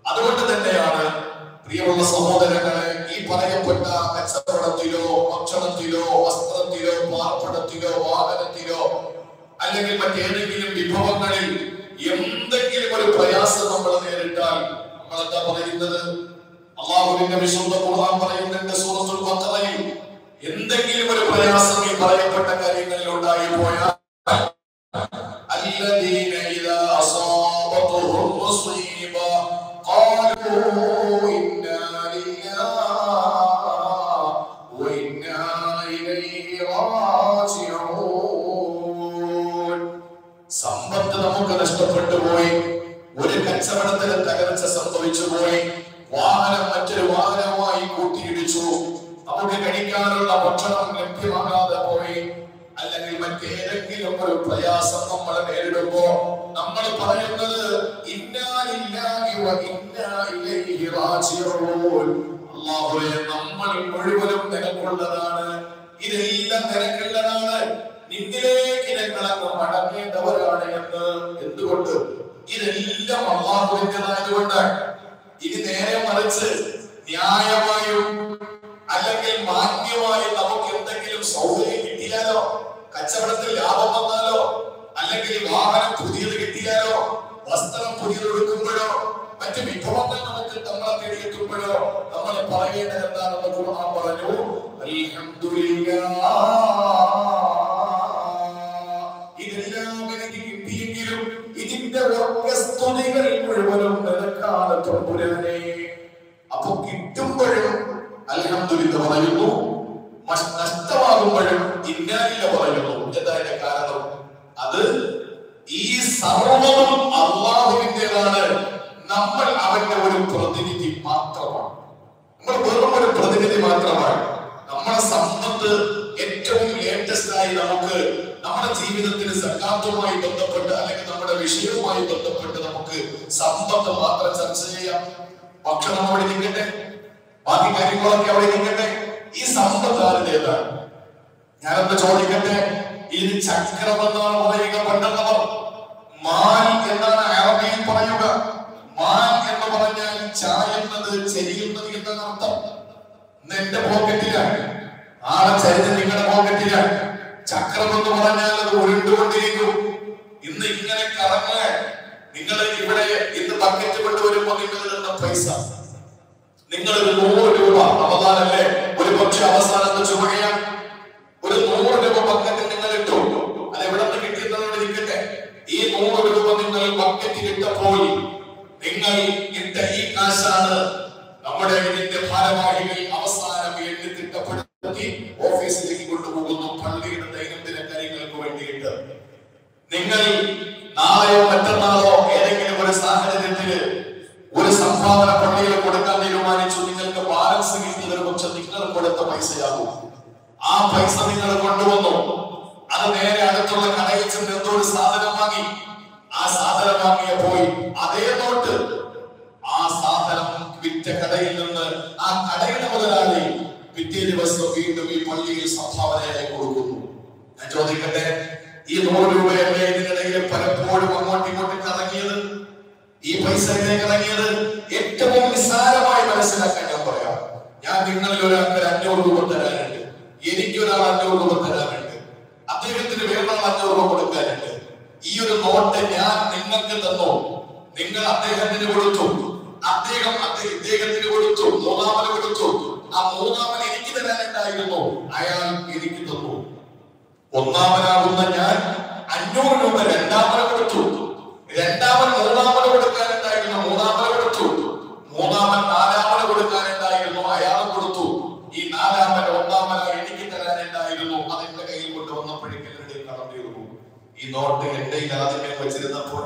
അതുകൊണ്ട് തന്നെയാണ് പ്രിയമുള്ള സഹോദരങ്ങളെ ഈ പറയപ്പെട്ട കച്ചവടത്തിലോ ഭക്ഷണത്തിലോ വസ്ത്രത്തിലോ പാർപ്പിടത്തിലോ വാഹനത്തിലോ അല്ലെങ്കിൽ മറ്റേതെങ്കിലും വിഭവങ്ങളിൽ എന്തെങ്കിലും ഒരു പ്രയാസം നമ്മൾ നേരിട്ടാൽ നമ്മൾ എന്താ പറയുന്നത് അള്ളാഹുവിന്റെ വിശുദ്ധ ഖുർആൻ പറയുന്നുണ്ട് സൂറത്തുൽ ബഖറയിൽ എന്തെങ്കിലും ഒരു പ്രയാസം ഈ പറയപ്പെട്ട കാര്യങ്ങളിൽ ഉണ്ടായി പോയാൽ الذين إذا أصابتهم مصيبة قالوا إنا لله وإنا إليه راجعون സമ്പത്ത് നമുക്ക് നഷ്ടപ്പെട്ടു പോയി ഒരു കച്ചവടത്തിന് തകർച്ച സംഭവിച്ചു പോയി വാഹനം മറ്റൊരു വാഹനവുമായി കൂട്ടിയിടിച്ചു നമുക്ക് കഴിക്കാനുള്ള ഭക്ഷണം ലഭ്യമാകാതെ പോയി അല്ലെങ്കിൽ മറ്റേതെങ്കിലും ഒരു പ്രയാസം നമ്മൾ നേരിടുമ്പോ നമ്മൾ പറയുന്നത് ഇന്നാ ലില്ലാഹി വ ഇന്നാ ഇലൈഹി റാജിഊൻ അല്ലാഹുവേ നമ്മൾ മുഴുവനും നിനക്കുള്ളതാണ് ഇതെല്ലാം നിനക്കുള്ളതാണ് നിന്നിലേക്ക് ഞങ്ങളങ്ങ് മടങ്ങേണ്ടവരാണ് എന്ന് എന്തുകൊണ്ട് ഇതെല്ലാം അള്ളാഹുവിൻ്റെതായതുകൊണ്ട് ഇനി നേരെ മറിച്ച് ന്യായമായും അല്ലെങ്കിൽ മാന്യമായും നമുക്ക് എന്തെങ്കിലും സൗകര്യം കിട്ടിയാലോ കച്ചവടത്തിൽ ലാഭം വന്നാലോ അല്ലെങ്കിൽ വാഹനം പുതിയത് കിട്ടിയാലോ വസ്ത്രം പുതിയത് എടുക്കുമ്പോഴോ മറ്റു വിഭവങ്ങൾ നമുക്ക് നമ്മളെ തേടിയെത്തുമ്പോഴോ നമ്മൾ പറയേണ്ടത് എന്താണെന്ന് ഖുർആൻ പറഞ്ഞു അൽഹംദുലില്ലാ ഇതെല്ലാം എനിക്ക് കിട്ടിയെങ്കിലും ഇതിന്റെ ഒക്കെ സ്തുതികൾ മുഴുവനും നിനക്കാണ് തമ്പുരാനെ അപ്പൊ കിട്ടുമ്പോഴും അൽഹംദുലില്ല പറയുന്നു മഷ്- നഷ്ടമാകുമ്പോഴും ഇന്നാലില്ല പറയുന്നു എന്താ അതിന്റെ കാരണം അത് ഈ സർവവും അള്ളാഹുവിൻ്റെതാണ് നമ്മൾ അവന്റെ ഒരു പ്രതിനിധി മാത്രമാണ് നമ്മൾ വെറും ഒരു പ്രതിനിധി മാത്രമാണ് നമ്മുടെ സമ്പത്ത് ഏറ്റവും ലേറ്റസ്റ്റ് ആയി നമുക്ക് നമ്മുടെ ജീവിതത്തിന് സക്കാത്തുമായി ബന്ധപ്പെട്ട് അല്ലെങ്കിൽ നമ്മുടെ വിഷയവുമായി ബന്ധപ്പെട്ട് നമുക്ക് സമ്പത്ത് മാത്രം ചർച്ച ചെയ്യാം ഭക്ഷണം അവിടെ നിൽക്കട്ടെ ബാക്കി കാര്യങ്ങളൊക്കെ അവിടെ നിൽക്കട്ടെ ഈ സമ്പത്ത് ആരുടേതാണ് ഞാനൊന്ന് ചോദിക്കട്ടെ ഇത് ചക്രമെന്നാണ് പറയുക പണ്ടുള്ളവർ മാൽ എന്നാണ് അറബിയിൽ പറയുക മാൽ എന്ന് പറഞ്ഞാൽ ചായുന്നത് ചെരിയുന്നത് എന്നാണ് അർത്ഥം ഇന്ന് എന്റെ പോക്കറ്റിലാണ് ആളെ ചരിഞ്ഞ് നിങ്ങളുടെ പോക്കറ്റിലാണ് ചക്രം എന്ന് പറഞ്ഞാൽ അത് ഉരുണ്ടുകൊണ്ടിരിക്കും ഇന്ന് ഇങ്ങനെ കറങ്ങാൻ നിങ്ങൾ ഇവിടെ ഇന്ന് ബക്കറ്റ് കൊണ്ടുവരുമ്പോ നിങ്ങൾ ഇടുന്ന പൈസ നിങ്ങൾ ഒരു നൂറ് രൂപ അവതാരല്ലേ ഒരു പക്ഷെ അവസാനത്തെ ചുമകയാണ് ഒരു നൂറ് രൂപ ബക്കറ്റ് നിങ്ങൾ ഇട്ടു അത് എവിടെ നിന്ന് കിട്ടിയെന്നോട് ഇരിക്കട്ടെ ഈ നൂറ് രൂപ നിങ്ങൾ ബക്കറ്റിൽ ഇട്ടപ്പോൾ നിങ്ങൾ ഇട്ട ഈ കാശാണ് നമ്മുടെ ഇതിന്റെ ഭാരവാഹികൾ അവസാനം എണ്ണി തിട്ടപ്പെടുത്തി ഓഫീസിലേക്ക് കൊണ്ടുപോകുന്നു പള്ളിയുടെ ദൈനംദിന കാര്യങ്ങൾക്ക് വേണ്ടിയിട്ട് നിങ്ങൾ നാളെയോ മറ്റന്നാളോ ഏതെങ്കിലും ഒരു സാഹചര്യത്തില് ഒരു സംഭാവന പള്ളിയിൽ കൊടുക്കാൻ തീരുമാനിച്ചു നിങ്ങൾക്ക് ബാലൻസ് കിട്ടിയത് പക്ഷെ നിങ്ങൾ കൊടുത്ത പൈസയാകും ആ പൈസ നിങ്ങൾ കൊണ്ടുവന്നു അത് നേരെ അടുത്തുള്ള കടയിൽ ചെന്ന് എന്തോ ഒരു സാധനം വാങ്ങി ആ സാധനം വാങ്ങിയ പോയി അതേ നോട്ട് ആ സാധനം വിറ്റ കടയിൽ നിന്ന് ആ കടയുടെ മുതലാളി പിറ്റേ ദിവസം വീണ്ടും ഈ പള്ളിയിൽ സംഭാവനയായി കൊടുക്കുന്നു ഞാൻ ചോദിക്കട്ടെ ഈ നൂറ് രൂപയല്ലേ ഇതിനിടയിൽ പലപ്പോഴും അങ്ങോട്ടും ഇങ്ങോട്ടും കറങ്ങിയത് ഈ പൈസ ഇതിലേക്ക് ഇറങ്ങിയത് ഏറ്റവും നിസ്സാരമായി മനസ്സിലാക്കാൻ ഞാൻ പറയാം ഞാൻ നിങ്ങളിൽ ഒരാൾക്ക് ഒരു അഞ്ഞൂറ് രൂപ തരാനുണ്ട് എനിക്ക് ഒരാൾ അഞ്ഞൂറ് രൂപ തരാനുണ്ട് അദ്ദേഹത്തിന് വേറൊരാൾ അഞ്ഞൂറ് രൂപ കൊടുക്കാനുണ്ട് ഈ ഒരു നോട്ട് ഞാൻ നിങ്ങൾക്ക് തന്നു നിങ്ങൾ അദ്ദേഹത്തിന് കൊടുത്തു അദ്ദേഹം അദ്ദേഹം ഇദ്ദേഹത്തിന് കൊടുത്തു മൂന്നാമന് കൊടുത്തു ആ മൂന്നാമൻ എനിക്ക് തരാനുണ്ടായിരുന്നു അയാൾ എനിക്ക് തന്നു ഒന്നാമനാകുന്ന ഞാൻ അഞ്ഞൂറ് രൂപ രണ്ടാമന് കൊടുത്തു രണ്ടാമൻ മൂന്നാമന് കൊടുക്കാനുണ്ടായിരുന്നു മൂന്നാമന് കൊടുത്തു മൂന്നാമൻ നാലാമന് കൊടുക്കാനുണ്ടായിരുന്നു അയാൾ കൊടുത്തു ഈ നാലാമൻ ഒന്നാമന എനിക്ക് തരാനുണ്ടായിരുന്നു അത് എന്റെ കയ്യിൽ കൊണ്ടുവന്നപ്പോഴേക്കും എന്റെ കടം തീർന്നു ഈ നോട്ട് എന്റെ ആദ്യമേ വെച്ചിരുന്നപ്പോൾ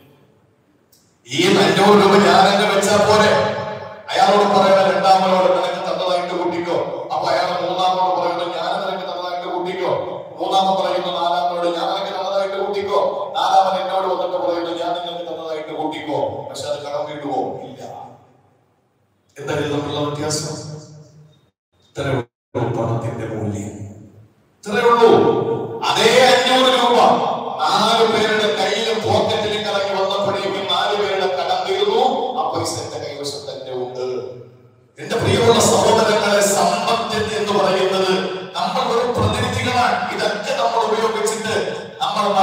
ഈ അഞ്ഞൂറ് രൂപ ഞാൻ എന്നെ വെച്ചാൽ പോരെ അയാളോട് പറയുന്ന രണ്ടാമനോട് നിനക്ക് തന്നതായിട്ട് കൂട്ടിക്കോ അപ്പൊ അയാൾ മൂന്നാമനോട് പറയുന്നു ഞാൻ നിനക്ക് തന്നതായിട്ട് കൂട്ടിക്കോ മൂന്നാമൻ പറയുന്നു നാലാമനോട് ഞാൻ നിനക്ക് തന്നതായിട്ട് കൂട്ടിക്കോ നാലാമൻ എന്നോട് വന്നിട്ട് പറയുന്നു ഞാൻ നിങ്ങൾക്ക് തന്നതായിട്ട് കൂട്ടിക്കോ പക്ഷെ അത് കടം വീണ്ടുമോ ഇല്ല എന്തായാലും തമ്മിലുള്ള വ്യത്യാസം ഇത്രയേ ഉള്ളൂ പണത്തിന്റെ മൂല്യം ഇത്രയേ ഉള്ളൂ അതേ അഞ്ഞൂറ് രൂപ നാല് പേരുടെ കയ്യിലും പോക്കറ്റിലും കറങ്ങി വന്നപ്പോഴേക്കും നാല് പേരുടെ കടം തീർന്നു ആ പൈസ എന്റെ കയ്യിൽ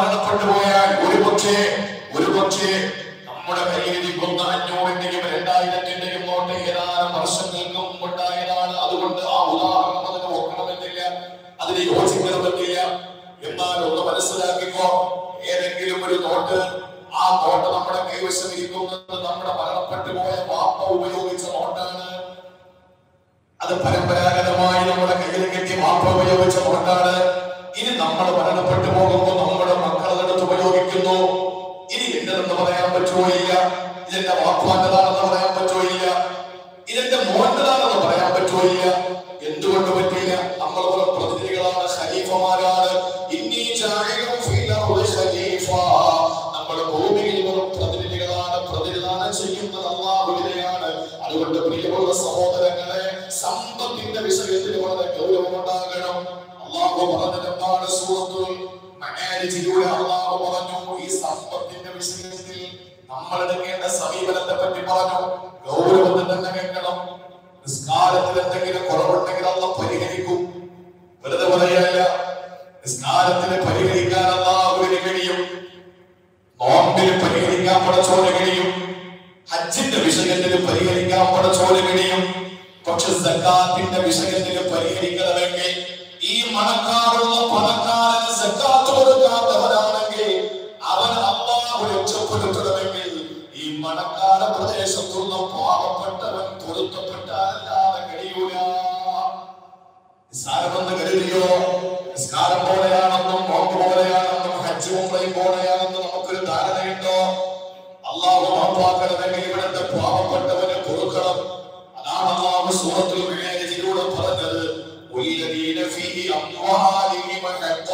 മരണപ്പെട്ടു പോയാൽ ഒരു പക്ഷേ ഒരു പക്ഷേ നമ്മുടെ കയ്യിലിരിക്കുന്ന അഞ്ഞൂറിന്റെയും രണ്ടായിരത്തിന്റെയും നോട്ട് ഏതാനും വർഷങ്ങൾക്ക് മുമ്പുണ്ടായതാണ് അതുകൊണ്ട് ആ ഉദാഹരണം അതിന് ഓർക്കണമെന്നില്ല അതിന് യോജിക്കണമെന്നില്ല എന്നാൽ ഒന്ന് മനസ്സിലാക്കിക്കോ ഏതെങ്കിലും ഒരു നോട്ട് ആ നോട്ട് നമ്മുടെ കൈവശം ഇരിക്കുന്നത് നമ്മുടെ മരണപ്പെട്ടു പോയ വാപ്പ ഉപയോഗിച്ച നോട്ടാണ് അത് പരമ്പരാഗതമായി നമ്മുടെ കയ്യിൽ കെട്ടി വാപ്പ ഉപയോഗിച്ച നോട്ടാണ് ഇനി നമ്മൾ മരണപ്പെട്ടു പോകുമ്പോൾ നമ്മുടെ മക്കൾ അതെടുത്ത് ഉപയോഗിക്കുന്നു ഇനി എന്റെതെന്ന് പറയാൻ പറ്റുമോ ഇല്ല ഇതെന്റെ വാപ്പാന്റെതാണെന്ന് പറയാൻ പറ്റുമോ ഇല്ല ഇതെന്റെ മോന്റെതാണെന്ന് പറയാൻ പറ്റുമോ ഇല്ല എന്തുകൊണ്ട് പറ്റില്ല നമ്മൾ വെറും പ്രതിനിധികളാണ് ഖലീഫമാരാണ് ഇന്നി ജാഇലും ഫിൽ അർളി ഖലീഫ നമ്മൾ ഭൂമിയിൽ വെറും പ്രതിനിധികളാണ് പ്രതിനിധാനം ചെയ്യുന്നത് അള്ളാഹുവിനെയാണ് അതുകൊണ്ട് പ്രിയമുള്ള സഹോദരങ്ങളെ സമ്പത്തിന്റെ വിഷയത്തിൽ വളരെ ഗൗരവമുണ്ടാകണം അള്ളാഹു പറഞ്ഞിട്ടെന്താണ് സൂറത്തുൽ മആരിജിലൂടെ അള്ളാഹു പറഞ്ഞു ഈ സമ്പത്തിന്റെ വിഷയത്തിൽ നമ്മൾ എടുക്കേണ്ട സമീപനത്തെ പറ്റി പറഞ്ഞു ഗൗരവത്തിൽ തന്നെ കേൾക്കണം നിസ്കാരത്തിൽ എന്തെങ്കിലും കുറവുണ്ടെങ്കിൽ അള്ള പരിഹരിക്കും വെറുതെ പറയല്ല നിസ്കാരത്തിന് പരിഹരിക്കാൻ അള്ളാഹുവിന് കഴിയും നോമ്പിന് പരിഹരിക്കാൻ പടച്ചോന് കഴിയും ഹജ്ജിന്റെ വിഷയത്തിൽ പരിഹരിക്കാൻ പടച്ചോന് കഴിയും പക്ഷെ സക്കാത്തിന്റെ വിഷയത്തിൽ പരിഹരിക്കണമെങ്കിൽ ഈ മണക്കാറുള്ള പണക്കാരന് സക്കാത്ത് കൊടുക്കാത്തവനാണെങ്കിൽ അവൻ അള്ളാഹു രക്ഷപ്പെടുത്തണമെങ്കിൽ ഈ മണക്കാര പ്രദേശത്തുള്ള പാവപ്പെട്ടവൻ പൊരുത്തപ്പെട്ടാലല്ലാതെ കഴിയൂല നിസ്സാരമെന്ന് കരുതിയോ നിസ്കാരം പോലെയാണെന്നും നോമ്പ് പോലെയാണെന്നും ഹജ്ജ് ഉംറയും പോലെയാണെന്നും നമുക്കൊരു ധാരണയുണ്ടോ അള്ളാഹു മാപ്പാക്കണമെങ്കിൽ ഇവിടുത്തെ പാവപ്പെട്ടവനെ പൊറുക്കണം അതാണ് അള്ളാഹു സൂറത്തുൽ മിഅ്റാജിലൂടെ പറഞ്ഞത് والذين في أموالهم حق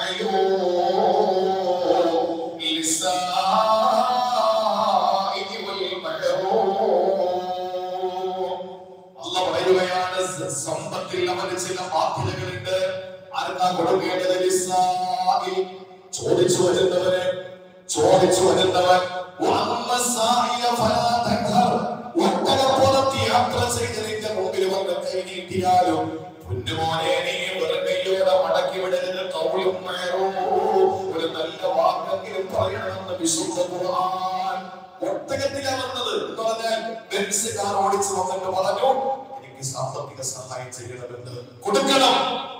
معلوم للسائل والمحروم അല്ല പറയുകയാണ് സ- സമ്പത്തിൽ അവന് ചില ബാധ്യതകളുണ്ട് ആർക്കാ കൊടുക്കേണ്ടത് ലിസാഇൽ. ചോദിച്ചു വരുന്നവന് ചോദിച്ചു വരുന്നവൻ വഅമ്മ സാഇല ഫലാ തൻഹർ. ഒട്ടകപ്പുറത്ത് യാത്ര ചെയ്ത് നിന്റെ മുമ്പിൽ വന്ന് കൈ നീട്ടിയാലും പൊന്നുമോനെ നീ വെറുകയോടെ മടക്കി വിടരുത് കൗലും മയറും ഒരു നല്ല വാക്കെങ്കിലും പറയണമെന്ന് വിശുദ്ധ ഖുർആൻ ഒട്ടകത്തിലാ വന്നത് എന്ന് പറഞ്ഞാൽ ബെൻസ് കാർ ഓടിച്ച് വന്നിട്ട് പറഞ്ഞു എനിക്ക് സാമ്പത്തിക സഹായം ചെയ്യണമെന്ന് കൊടുക്കണം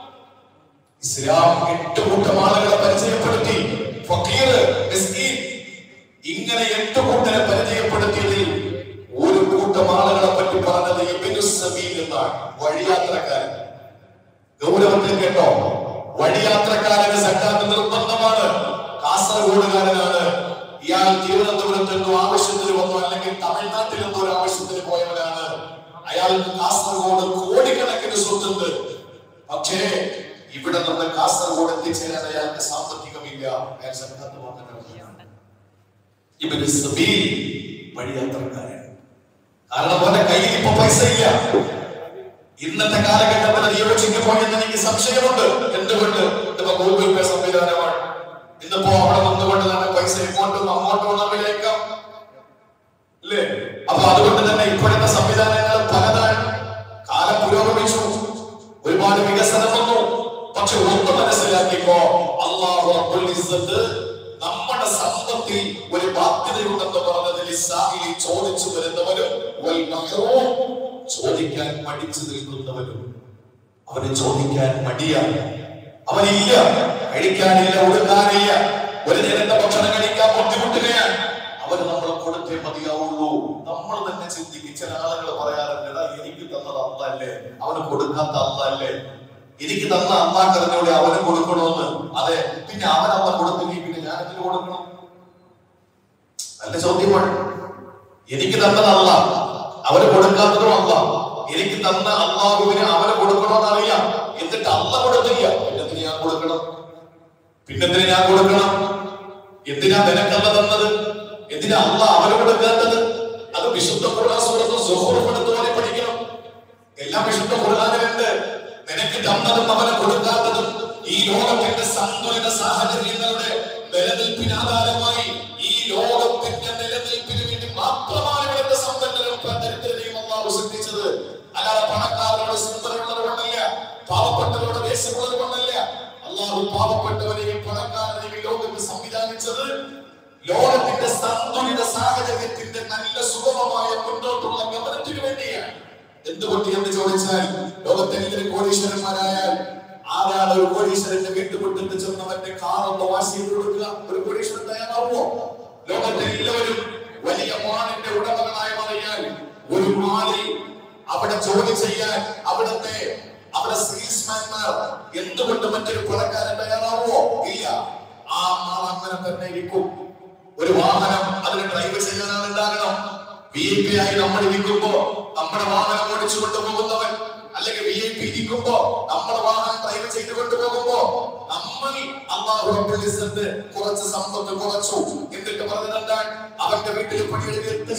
ഇസ്ലാം എട്ട് കൂട്ടം ആളുകളെ പരിചയപ്പെടുത്തി ഫക്കീർ മിസ്കീൻ ഇങ്ങനെ എട്ട് കൂട്ടരെ പരിചയപ്പെടുത്തിയതിൽ ഒരു കൂട്ടം ആളുകളെ പറ്റി പറഞ്ഞത് ഇബ്നു സബീൽ എന്നാണ് വഴിയാത്രക്കാരൻ ഗൗരവത്തിൽ കേട്ടോ വഴിയാത്രക്കാരന് സക്കാത്ത് നിർബന്ധമാണ് കാസർഗോഡുകാരനാണ് ഇയാൾ തിരുവനന്തപുരത്ത് എന്തോ ആവശ്യത്തിന് വന്നു അല്ലെങ്കിൽ തമിഴ്നാട്ടിൽ എന്തോ ഒരു ആവശ്യത്തിന് പോയവനാണ് അയാൾക്ക് കാസർഗോഡ് കോടിക്കണക്കിന് സ്വത്തുണ്ട് പക്ഷേ ഇവിടെ നിന്ന് കാസർഗോഡ് എത്തിച്ചേരാൻ അയാൾക്ക് സാമ്പത്തികമില്ല അയാൾ സക്കാത്ത് വാങ്ങാൻ ഇവര് സബീൽ വഴിയാത്രക്കാരൻ കാരണം അവന്റെ കയ്യിൽ ഇപ്പൊ പൈസ ഇല്ല ഇന്നത്തെ കാലഘട്ടത്തിൽ അത് യോജിക്കുമോ എന്ന് എനിക്ക് സംശയമുണ്ട് എന്തുകൊണ്ട് ഇന്നിപ്പോ ഗൂഗിൾ പേ സംവിധാനമാണ് ഇന്നിപ്പോ അവിടെ നിന്നുകൊണ്ട് തന്നെ പൈസ ഇങ്ങോട്ടും അങ്ങോട്ടും നമ്മിലേക്കാം അല്ലേ അപ്പൊ അതുകൊണ്ട് തന്നെ ഇപ്പോഴത്തെ സംവിധാനങ്ങൾ പലതാണ് കാലം പുരോഗമിച്ചു ഒരുപാട് വികസനം വന്നു പക്ഷെ ഒന്ന് മനസ്സിലാക്കിക്കോ അള്ളാഹു റബ്ബുൽ ഇസ്സത്ത് നമ്മുടെ സമ്പത്തിൽ ഒരു ബാധ്യതയുണ്ടെന്ന് പറഞ്ഞതിൽ ഇസ്രായേലി ചോദിച്ചു വരുന്നവരും വൽ മഹ്റൂം ചോദിക്കാൻ മടിച്ചു നിൽക്കുന്നവരും അവന് ചോദിക്കാൻ മടിയാണ് അവനില്ല കഴിക്കാനില്ല ഉടുക്കാനില്ല ഒരു നേരത്തെ ഭക്ഷണം കഴിക്കാൻ ബുദ്ധിമുട്ടുകയാണ് അവന് നമ്മൾ കൊടുത്തേ മതിയാവുള്ളൂ നമ്മൾ തന്നെ ചിന്തിക്കും ചില ആളുകൾ പറയാറുണ്ട് "എടാ, എനിക്ക് തന്നത് അല്ലല്ലേ അവന് കൊടുക്കാത്ത അല്ലല്ലേ എനിക്ക് തന്ന അമ്മാക്കറിഞ്ഞൂടെ അവന് കൊടുക്കണമെന്ന് അതെ പിന്നെ അവൻ അമ്മ കൊടുത്തെങ്കിൽ പിന്നെ ഞാൻ എന്തിനു കൊടുക്കണം നല്ല ചോദ്യമാണ് എനിക്ക് തന്നതല്ല അവന് കൊടുക്കാത്തതും അല്ല എനിക്ക് തന്ന അള്ളാഹുവിന് അവന് കൊടുക്കണമെന്ന് അറിയാം എന്നിട്ട് അല്ല കൊടുത്തില്ല പിന്നെന്തിന് ഞാൻ കൊടുക്കണം പിന്നെന്തിന് ഞാൻ കൊടുക്കണം എന്തിനാ നിനക്കല്ല തന്നത് എന്തിനാ അല്ല അവന് കൊടുക്കാത്തത് അത് വിശുദ്ധ ഖുർആൻ സൂറത്ത് സുഹൂഫ് എടുത്ത് പോലെ പഠിക്കണം എല്ലാം വിശുദ്ധ ഖുർആനിലുണ്ട് നിനക്ക് തന്നതും അവന് കൊടുക്കാത്തതും ഈ ലോകത്തിന്റെ സന്തുലിത സാഹചര്യങ്ങളുടെ നിലനിൽപ്പിന് ആധാരമായി ഈ ലോകത്തിന്റെ നിലനിൽപ്പിന് വേണ്ടി മാത്രമാണ് ഇവിടുത്തെ സമ്പന്നരും ദരിദ്രരെയും അള്ളാഹു സൃഷ്ടിച്ചത് അല്ലാതെ പണക്കാരോട് സുന്ദരമുള്ളത് കൊണ്ടല്ല പാവപ്പെട്ടവരോട് ദേശമുള്ളത് കൊണ്ടല്ല അള്ളാഹു പാവപ്പെട്ടവരെയും പണക്കാരനെയും ഈ ലോകത്ത് സംവിധാനം നല്ല സുഗമമായ മുന്നോട്ടുള്ള ഗമനത്തിന് വേണ്ടിയാണ് എന്തുകൊണ്ട് എന്ന് ചോദിച്ചാൽ ലോകത്തെങ്കിലും കോടീശ്വരന്മാരായാൽ ആരാണ് ഒരു കോടീശ്വരന്റെ വീട്ടുമുറ്റത്ത് ചെന്നവന്റെ കാറൊന്ന് വാശി ചെയ്ത് കൊടുക്കുക ഒരു കോടീശ്വരൻ തയ്യാറാവുമോ ലോകത്തെ എല്ലാവരും വലിയ മാണിന്റെ ഉടമകളായ മാറിയാൽ ഒരു മാളിൽ അവിടെ ജോലി ചെയ്യാൻ അവിടുത്തെ അവിടെ സെയിൽസ്മാൻമാർ എന്തുകൊണ്ട് മറ്റൊരു പണക്കാരൻ തയ്യാറാവുമോ ഇല്ല ആ മാൾ അങ്ങനെ തന്നെ ഇരിക്കും ഒരു വാഹനം അതിന് ഡ്രൈവ് ചെയ്യാനാണ് ഉണ്ടാകണം വി ഐ പി ആയി നമ്മൾ ഇരിക്കുമ്പോ നമ്മുടെ വാഹനം ഓടിച്ചു കൊണ്ടുപോകുന്നവൻ അല്ലെങ്കിൽ വി ഐ പി ഇരിക്കുമ്പോ നമ്മുടെ വാഹനം ഡ്രൈവ് ചെയ്ത് കൊണ്ടുപോകുമ്പോ നമ്മൾ അള്ളാഹു റബ്ബുൽ ഇസ്സത്ത് കുറച്ച് സമ്പത്ത് കുറച്ചു എന്നിട്ട് പറഞ്ഞത് എന്താണ് അവന്റെ വീട്ടിൽ പണിയെടുത്ത്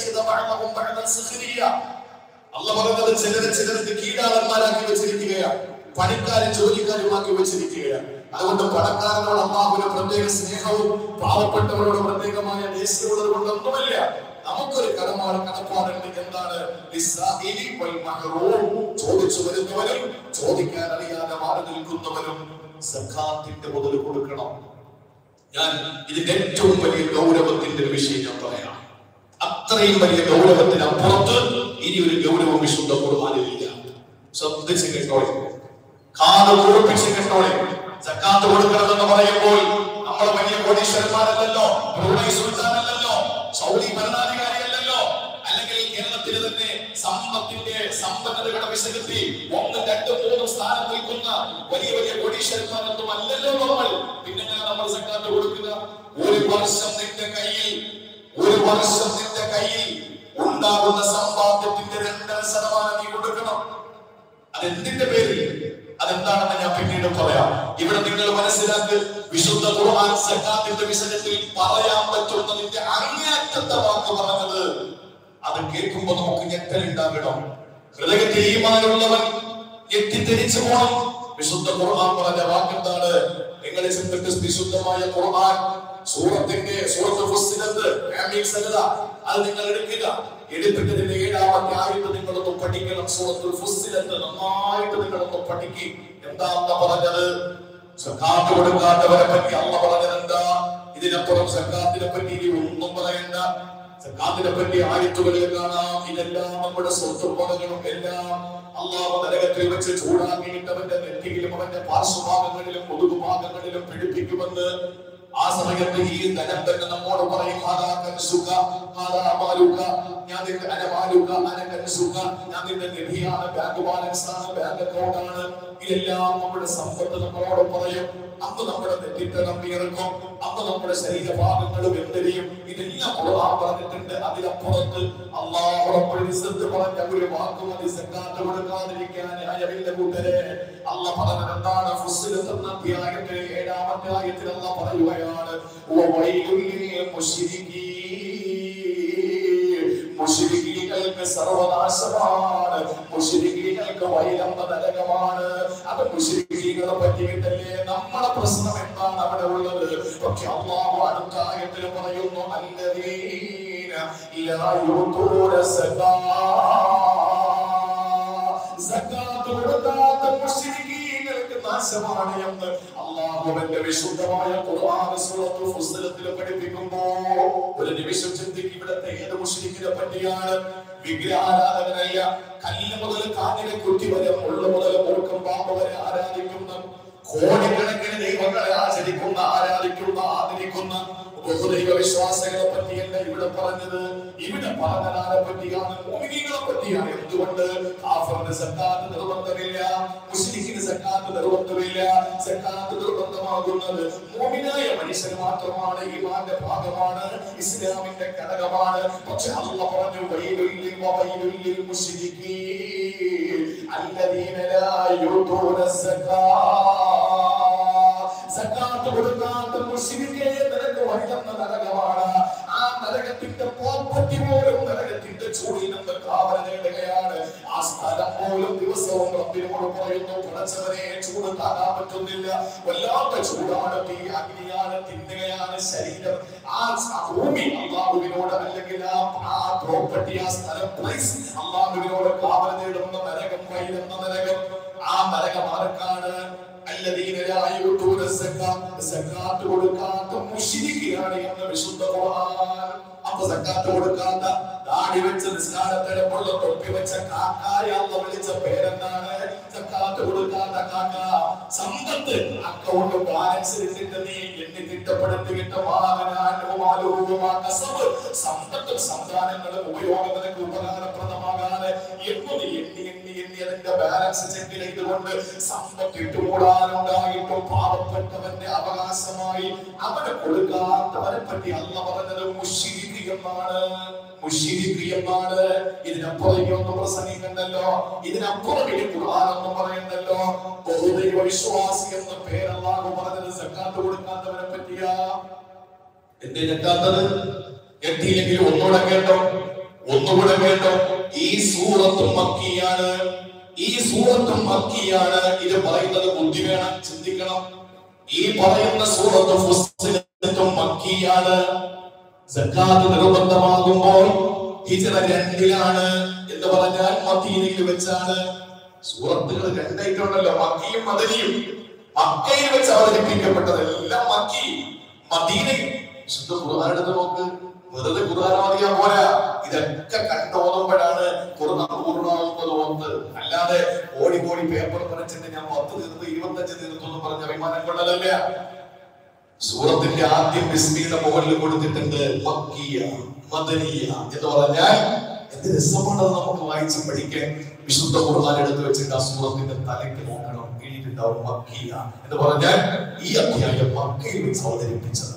അല്ല പറയുന്നത് ചിലരെ ചിലർക്ക് കീഴാളന്മാരാക്കി വെച്ചിരിക്കുകയാണ് പണിക്കാരും ജോലിക്കാരുമാക്കി വെച്ചിരിക്കുകയാണ് അതുകൊണ്ട് പണക്കാരനോട് അള്ളാഹുവിന് പ്രത്യേക സ്നേഹവും പാവപ്പെട്ടവരോട് പ്രത്യേകമായ ദേശീയമുള്ളത് കൊണ്ടൊന്നുമില്ല നമുക്കൊരു കടമാണ് കടപ്പാടുണ്ട് എന്താണ് ലിസ്സാഇലി വൽ മഹ്റൂം. ചോദിച്ചു വരുന്നവരും ചോദിക്കാൻ അറിയാതെ മാറി നിൽക്കുന്നവരും സഖാത്തിന്റെ മുതൽ കൊടുക്കണം ഞാൻ ഇതിന്റെ ഏറ്റവും വലിയ ഗൗരവത്തിന്റെ ഒരു വിഷയം ഞാൻ പറയാം അത്രയും വലിയ ഗൗരവത്തിന് അപ്പുറത്ത് ഇനി ഒരു ഗൗരവം വിശുദ്ധ ഖുർആനിലില്ല ശ്രദ്ധിച്ച് കേട്ടോളെ കാത് കുറിപ്പിച്ച് കേട്ടോളെ സക്കാത്ത് കൊടുക്കണമെന്ന് പറയുമ്പോൾ നമ്മൾ വലിയ കോടീശ്വരന്മാരല്ലല്ലോ ബ്രൂണൈ സുൽത്താനല്ലല്ലോ സൗദി ഭരണാധികാരിയല്ലല്ലോ അല്ലെങ്കിൽ കേരളത്തിൽ തന്നെ സമ്പത്തിന്റെ സമ്പന്നതയുടെ വിഷയത്തിൽ ഒന്നും രണ്ടും മൂന്നും സ്ഥാനം നിൽക്കുന്ന വലിയ വലിയ കോടീശ്വരന്മാരൊന്നും അല്ലല്ലോ നമ്മൾ പിന്നെ ഞാൻ നമ്മൾ സക്കാത്ത് കൊടുക്കുക ഒരു വർഷം നിന്റെ കയ്യിൽ ഒരു വർഷം നിന്റെ കയ്യിൽ ഉണ്ടാകുന്ന സമ്പാദ്യത്തിന്റെ രണ്ടര ശതമാനം നീ കൊടുക്കണം അതെന്തിന്റെ പേരിൽ അതെന്താണെന്ന് ഞാൻ പിന്നീട് പറയാം ഇവിടെ നിങ്ങൾ മനസ്സിലാക്ക് വിശുദ്ധ ഖുർആൻ സക്കാത്തിന്റെ വിഷയത്തിൽ പറയാൻ പറ്റുന്നതിന്റെ അങ്ങേയറ്റത്തെ വാക്ക് പറഞ്ഞത് അത് കേൾക്കുമ്പോൾ നമുക്ക് ഞെട്ടലുണ്ടാകണം ഹൃദയത്തിൽ ഈമാനുള്ളവൻ ഞെട്ടിത്തിരിച്ചു പോണം വിശുദ്ധ ഖുർആൻ പറഞ്ഞ വാക്കെന്താണ് നിങ്ങൾ ചെന്നിട്ട് വിശുദ്ധമായ ഖുർആൻ സൂറത്തിന്റെ സൂറത്ത് ഫുസ്സിലത്ത് ആമീൻ സജദ അത് നിങ്ങൾ എടുക്കുക എടുത്തിട്ട് ഇതിന്റെ ഏഴാമത്തെ ആയത്ത് നിങ്ങളൊന്ന് പഠിക്കണം സൂറത്തുൽ ഫുസ്സിലത്ത് നന്നായിട്ട് നിങ്ങളൊന്ന് പഠിക്കും എന്താണെന്ന് പറഞ്ഞത് സക്കാത്ത് കൊടുക്കാത്തവരെ പറ്റി അള്ള പറഞ്ഞത് എന്താ ഇതിനപ്പുറം സക്കാത്തിനെ പറ്റി ഇനി ഒന്നും പറയണ്ട സക്കാത്തിനെ പറ്റി ആയത്തുകളിൽ കാണാം ഇതെല്ലാം നമ്മുടെ സ്വത്തും പദങ്ങളും എല്ലാം അള്ളാഹു നരകത്തിൽ വെച്ച് ചൂടാക്കിയിട്ട് അവന്റെ നെറ്റിയിലും അവന്റെ പാർശ്വഭാഗങ്ങളിലും മുതുകുഭാഗങ്ങളിലും പിടിപ്പിക്കുമെന്ന് ആ സമയത്ത് ഈ ധനം തന്നെ നമ്മോട് പറയും "ഹാദാ കൻസുക, ഹാദാ മാലുക." ഞാൻ നിന്റെ അനമാലുക, അനകൻസുക. ഞാൻ നിന്റെ നിധിയാണ്, ബാങ്ക് ബാലൻസ് ആണ്, ബാങ്ക് അക്കൗണ്ട് ആണ്. ഇതെല്ലാം നമ്മുടെ സമ്പത്ത് നമ്മളോട് പറയും അന്ന് നമ്മുടെ നെറ്റിത്തടം വിയർക്കും അന്ന് നമ്മുടെ ശരീരഭാഗങ്ങൾ വെന്തരിയും ഇതെല്ലാം ഖുർആൻ പറഞ്ഞിട്ടുണ്ട് അതിലപ്പുറത്ത് അള്ളാഹു റബ്ബുൽ ഇസ്സത്ത് പറഞ്ഞ ഒരു വാക്കും അത് സക്കാത്ത് കൊടുക്കാതിരിക്കാൻ ന്യായമില്ല കൂട്ടരെ അല്ല പറഞ്ഞത് എന്താണ് ഫുസ്സിലത്ത് എന്ന അധ്യായത്തിൽ ഏഴാമത്തെ ആയത്തിൽ അല്ല പറയുകയാണ് "വവൈലുൽ ലിൽ മുശ്രിക്കീൻ." മുശ്രിക്കീകൾക്ക് സർവനാശമാണ് മുശ്രിക്കീകൾക്ക് വൈലംബ നരകമാണ് അത് മുശ്രിക്കീകളെ പറ്റിയിട്ടല്ലേ നമ്മുടെ പ്രശ്നം എന്താണ് അവിടെ ഉള്ളത് പക്ഷെ അള്ളാഹു അടുത്ത ആയത്തിൽ പറയുന്നു അല്ലദീന ലാ യുതൂന സകാ സക്കാത്ത് കൊടുക്കാത്ത മുശ്രിക്കീങ്ങൾക്ക് നാശമാണ് എന്ന് അള്ളാഹുവിന്റെ വിശുദ്ധമായ ഖുർആൻ സൂറത്തുൽ ഫുസ്സിലത്തിൽ പഠിപ്പിക്കുമ്പോ ഒരു നിമിഷം ചിന്തിക്കും ഇവിടത്തെ ഏത് മുശ്രിക്കിനെ പറ്റിയാണ് വിഗ്രഹാരാധകനല്ല കല്ല് മുതൽ കാഞ്ഞിലെ കുറ്റി വരെ മുള്ള മുതൽ മൂർക്കം പാമ്പ് വരെ ആരാധിക്കുന്ന കോടിക്കണക്കിന് ദൈവങ്ങളെ ആചരിക്കുന്ന ആരാധിക്കുന്ന ആദരിക്കുന്ന ബഹുദൈവ വിശ്വാസികളെ പറ്റിയല്ല ഇവിടെ പറഞ്ഞത് ഇവിടെ പറഞ്ഞതാരെ പറ്റിയാണ് മോഹിനികളെ പറ്റിയാണ് എന്തുകൊണ്ട് കാഫറിന് സക്കാത്ത് നിർബന്ധമില്ല മുസ്ലിഖിന് സക്കാത്ത് നിർബന്ധമില്ല സക്കാത്ത് നിർബന്ധമാകുന്നത് മോമിനായ മനുഷ്യന് മാത്രമാണ് ഈമാന്റെ ഭാഗമാണ് ഇസ്ലാമിന്റെ ഘടകമാണ് പക്ഷെ അല്ല പറഞ്ഞു വൈലുല്ലിൽ വൈലുല്ലിൽ മുസ്ലിഖീൻ അല്ലദീന ലാ യുതൂന സക്കാത്ത് സക്കാത്ത് കൊടുക്കാത്ത മുസ്ലിമെ നിനക്ക് വഴുന്ന നരകമാണ് ആ നരകത്തിന്റെ പോപ്പറ്റി പോലും നരകത്തിന്റെ ചൂടിൽ നിന്ന് കാവൽ നേടുകയാണ് ആ സ്ഥലം പോലും ദിവസവും റബ്ബിനോട് പറയുന്നു പടച്ചവനെ ചൂട് താങ്ങാൻ പറ്റുന്നില്ല വല്ലാത്ത ചൂടാണ് തീ അഗ്നിയാണ് തിന്നുകയാണ് ശരീരം ആ സ- ഭൂമി അള്ളാഹുവിനോട് അല്ലെങ്കിൽ ആ ആ പ്രോപ്പർട്ടി ആ സ്ഥലം പ്ലേസ് അള്ളാഹുവിനോട് കാവൽ നേടുന്ന നരകം വൈകുന്ന നരകം ആ നരകം ആർക്കാണ് الذين لا يؤتون الزكاة زكاة കൊടുക്കാത്ത മുശ്രിക്കിയാണ് എന്ന് വിശുദ്ധ ഖുർആൻ അപ്പൊ സക്കാത്ത് കൊടുക്കാത്ത ദാടി വെച്ച് നിസ്കാരത്തിടപ്പുള്ള തൊപ്പി വെച്ച കാക്കായ അള്ള വിളിച്ച പേരെന്താണ് സക്കാത്ത് കൊടുക്കാത്ത കാക്ക സമ്പത്ത് അക്കൗണ്ട് ബാലൻസ് ഇട്ടിട്ട് നീ എണ്ണി തിട്ടപ്പെടുത്തി കിട്ട കസവ് സമ്പത്തും സന്താനങ്ങളും ഉപയോഗം നിനക്ക് ഉപകാരപ്രദമാകാതെ എന്ന് നീ എണ്ണി എണ്ണി എണ്ണി അതിന്റെ ബാലൻസ് ചെക്ക് ചെയ്തുകൊണ്ട് സമ്പത്ത് ഇട്ടുകൂടാനുണ്ടായിട്ടും പാവപ്പെട്ടവന്റെ അവകാശമായി അവന് കൊടുക്കാത്തവനെ പറ്റി അല്ല പറഞ്ഞത് മുഷിരിക്ക് എന്നാണ് മുഷിരിക്ക് എന്നാണ് ഇതിനപ്പുറം ഒന്നും പ്രസംഗിക്കണ്ടല്ലോ ഇതിനപ്പുറം ഇനി ഖുർആാനൊന്നും പറയണ്ടല്ലോ ബഹുദൈവ വിശ്വാസി എന്ന പേരല്ലാഹു പറഞ്ഞത് സക്കാത്ത് കൊടുക്കാത്തവനെ പറ്റിയാ എന്തേ ഞെക്കാത്തത് എത്തിയില്ലെങ്കിൽ ഒന്നുകൂടെ കേട്ടോ ഒന്നുകൂടെ കേട്ടോ ഈ സൂറത്തും മക്കിയാണ് ഈ സൂറത്തും മക്കിയാണ് ഇത് പറയുന്നത് ബുദ്ധി വേണം ചിന്തിക്കണം ഈ പറയുന്ന സൂറത്ത് ഫുസ്സിലത്തും മക്കിയാണ് സക്കാത്ത് നിർബന്ധമാകുമ്പോൾ ഹിജറ രണ്ടിലാണ് എന്ന് പറഞ്ഞാൽ മദീനയിൽ വെച്ചാണ് സൂറത്തുകൾ രണ്ടായിട്ടുണ്ടല്ലോ മക്കിയും മദനിയും മക്കയിൽ വെച്ച് അവതരിപ്പിക്കപ്പെട്ടതെല്ലാം മക്കി മദീനയിൽ വിശുദ്ധ ഖുർആൻ എടുത്ത് നോക്ക് വെറുതെ ഖുർആൻ മതിയാ പോരാ ഇതൊക്കെ കണ്ടോതുമ്പോഴാണ് ഖുർആൻ പൂർണ്ണമാകുന്നത് ഓർത്ത് അല്ലാതെ ഓടി ഓടി പേപ്പർ വരച്ചിട്ട് ഞാൻ പത്ത് തീർത്ത് ഇരുപത്തഞ്ച് തീർത്തു എന്ന് പറഞ്ഞ അഭിമാനം കൊള്ളലല്ല സൂറത്തിന്റെ ആദ്യം ബിസ്മിയുടെ മുകളിൽ കൊടുത്തിട്ടുണ്ട് മക്കിയ മദനിയ എന്ന് പറഞ്ഞാൽ എന്ത് രസമാണത് നമുക്ക് വായിച്ച് പഠിക്കാൻ വിശുദ്ധ ഖുർആൻ എടുത്ത് വെച്ചിട്ട് ആ സൂറത്തിന്റെ തലയ്ക്ക് നോക്കണം എഴുതിയിട്ടുണ്ടാവും മക്കിയ എന്ന് പറഞ്ഞാൽ ഈ അധ്യായം മക്കയിൽ വെച്ച് അവതരിപ്പിച്ചതാണ്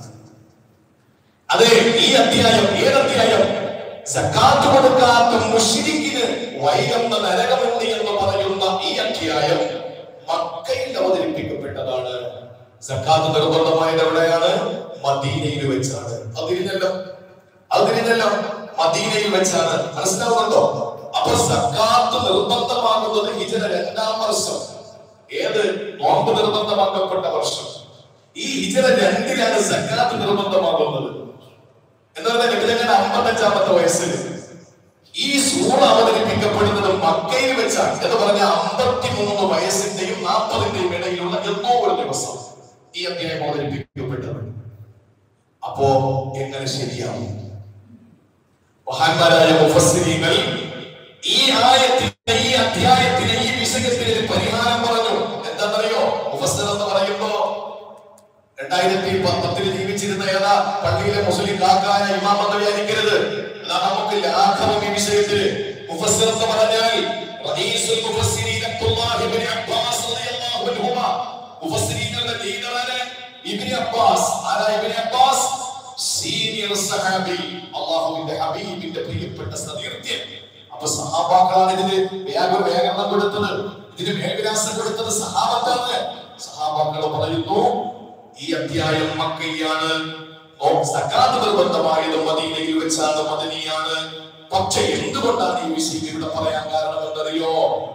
അതെ ഈ അധ്യായം ഏത് അധ്യായം സക്കാത്ത് കൊടുക്കാത്ത മുഷിരിക്കിന് വൈകുന്ന നരകമുണ്ട് എന്ന് പറയുന്ന ഈ അധ്യായം മക്കയിൽ അവതരിപ്പിക്കപ്പെട്ടതാണ് സക്കാത്ത് നിർബന്ധമായത് എവിടെയാണ് മദീനയിൽ വെച്ചാണ് അതിരിഞ്ഞല്ലോ അതിരിഞ്ഞല്ലോ മദീനയിൽ വെച്ചാണ് മനസ്സിലാവുന്നുണ്ടോ അപ്പൊ സക്കാത്ത് നിർബന്ധമാകുന്നത് ഹിജറ രണ്ടാം വർഷം ഏത് നോമ്പ് നിർബന്ധമാക്കപ്പെട്ട വർഷം ഈ ഹിജറ രണ്ടിലാണ് സക്കാത്ത് നിർബന്ധമാകുന്നത് എന്ന് പറഞ്ഞാൽ നബിതങ്ങളുടെ അമ്പത്തഞ്ചാമത്തെ വയസ്സിൽ ഈ സൂറ അവതരിപ്പിക്കപ്പെടുന്നത് മക്കയിൽ വെച്ചാണ് എന്ന് പറഞ്ഞ അമ്പത്തിമൂന്ന് വയസ്സിന്റെയും നാൽപ്പതിന്റെയും ഇടയിലുള്ള എന്തോ ഒരു ദിവസം ഈ അധ്യായം അവതരിപ്പിക്കപ്പെട്ടത് അപ്പോ എങ്ങനെ ശരിയാവും മഹാന്മാരായ മുഫസ്സിരീങ്ങൾ ഈ ആയത്തിന്റെ ഈ അധ്യായത്തിന് ഈ വിഷയത്തിന് ഒരു പരിഹാരം പറഞ്ഞു എന്താണെന്നറിയോ മുഫസ്സിർ എന്ന് പറയുമ്പോ രണ്ടായിരത്തി പത്തിൽ ജീവിച്ചിരുന്ന ഏതാ പള്ളിയിലെ മുസ്ലിം കാക്കായ ഇമാം എന്ന് വിചാരിക്കരുത് അതാ നമുക്ക് ലാഘവം ഈ വിഷയത്തിൽ മുഫസ്സിർ എന്ന് പറഞ്ഞാൽ റഈസുൽ മുഫസ്സിരീൻ അബ്ദുല്ലാഹി ഇബ്നു അബ്ബാസ് റളിയല്ലാഹു അൻഹുമ മുഫസ്സിരീങ്ങളുടെ ലീഡറാണ് ഇബ്നു അബ്ബാസ് ആരാ ഇബ്നു അബ്ബാസ് സീനിയർ സഹാബി അള്ളാഹുവിന്റെ ഹബീബിന്റെ പ്രിയപ്പെട്ട സതീർത്ഥ്യൻ അപ്പൊ സഹാബാക്കളാണ് ഇതിന് വേഗ വേഗം കൊടുത്തത് ഇതിന് മേൽവിലാസം കൊടുത്തത് സഹാബത്താണ് സഹാബാക്കൾ പറയുന്നു ഈ അധ്യായം മക്കയാണ് ഓ, സക്കാത്ത് നിർബന്ധമായത് മദീനയിൽ വെച്ചാണ് മദനിയാണ് പക്ഷെ എന്തുകൊണ്ടാണ് ഈ വിഷയം ഇവിടെ പറയാൻ കാരണം എന്നറിയോ